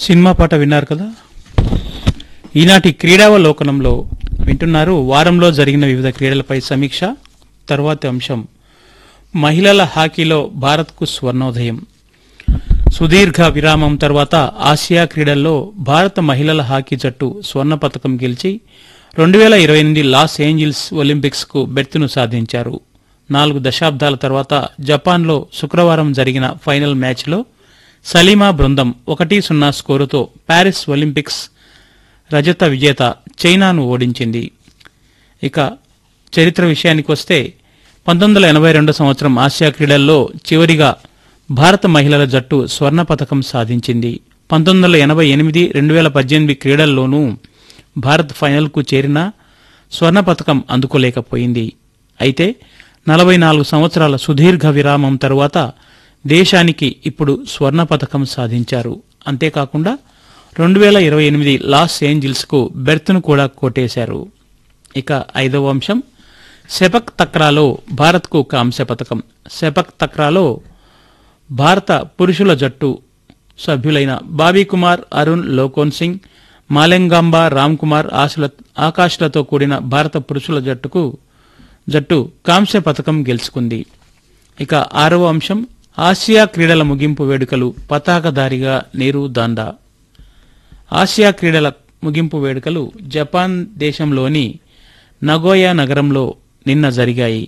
cinema పాట విన్నారు కదా ఈనాటి క్రీడావలోకనంలో వింటున్నారు వారంలో జరిగిన వివిధ క్రీడలపై సమీక్ష తర్వాతి అంశం మహిళల హాకీలో భారత్కు స్వర్ణోదయం సుదీర్ఘ విరామం తర్వాత ఆసియా క్రీడల్లో భారత మహిళల హాకీ జట్టు స్వర్ణ పతకం గెలిచి రెండు వేల ఇరవై ఎనిమిది లాస్ ఏంజిల్స్ ఒలింపిక్స్ కు బెర్తును సాధించారు నాలుగు దశాబ్దాల తర్వాత జపాన్లో శుక్రవారం జరిగిన ఫైనల్ మ్యాచ్లో సలీమా బృందం ఒకటి సున్నా స్కోరుతో ప్యారిస్ ఒలింపిక్స్ రజత విజేత చైనాను ఓడించింది ఇక చరిత్ర విషయానికి వస్తే పంతొమ్మిది వందల ఎనభై రెండు సంవత్సరం ఆసియా క్రీడల్లో చివరిగా భారత మహిళల జట్టు స్వర్ణ పతకం సాధించింది పంతొమ్మిది వందల ఎనభై ఎనిమిది రెండు వేల పద్దెనిమిది క్రీడల్లోనూ భారత్ ఫైనల్కు చేరినా స్వర్ణ పతకం అందుకోలేకపోయింది అయితే నలభై నాలుగు సంవత్సరాల సుదీర్ఘ విరామం తరువాత దేశానికి ఇప్పుడు స్వర్ణ పతకం సాధించారు అంతేకాకుండా రెండు వేల ఇరవై ఎనిమిది లాస్ ఏంజిల్స్కు బెర్త్ను కూడా కొట్టేశారు ఇక ఐదవ అంశం సెపక్ తక్రాలో భారత్కు కాంస్య పథకం సెపక్ తక్రాలో భారత పురుషుల జట్టు సభ్యులైన బాబీ కుమార్ అరుణ్ లోకోన్ సింగ్ మాలెంగాంబ రామ్ కుమార్ ఆశల ఆకాష్లతో కూడిన భారత పురుషుల జట్టుకు జట్టు కాంస్య పథకం గెలుచుకుంది ఇక ఆరవ అంశం ఆసియా క్రీడల ముగింపు వేడుకలు పతాకధారిగా నీరు దాండా ఆసియా క్రీడల ముగింపు వేడుకలు జపాన్ దేశంలోని నగోయా నగరంలో నిన్న జరిగాయి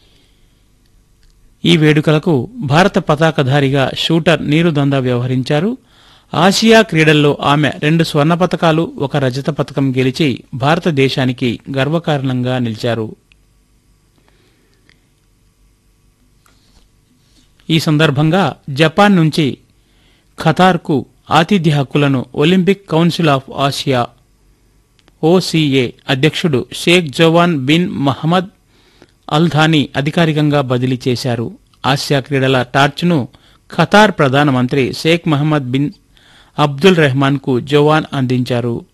ఈ వేడుకలకు భారత పతాకధారిగా షూటర్ నీరుదందా వ్యవహరించారు ఆసియా క్రీడల్లో ఆమె రెండు స్వర్ణ పతకాలు ఒక రజత పతకం గెలిచి భారతదేశానికి గర్వకారణంగా నిలిచారు ఈ సందర్భంగా జపాన్ నుంచి ఖతార్కు ఆతిథ్య హక్కులను Olympic council of Asia OCA అధ్యక్షుడు Sheikh Joaan bin Mohammed Al Thani అధికారికంగా బదిలీ చేశారు ఆసియా క్రీడల టార్చ్ను ఖతార్ ప్రధానమంత్రి Sheikh Mohammed bin Abdul Rahman కు జవాన్ అందించారు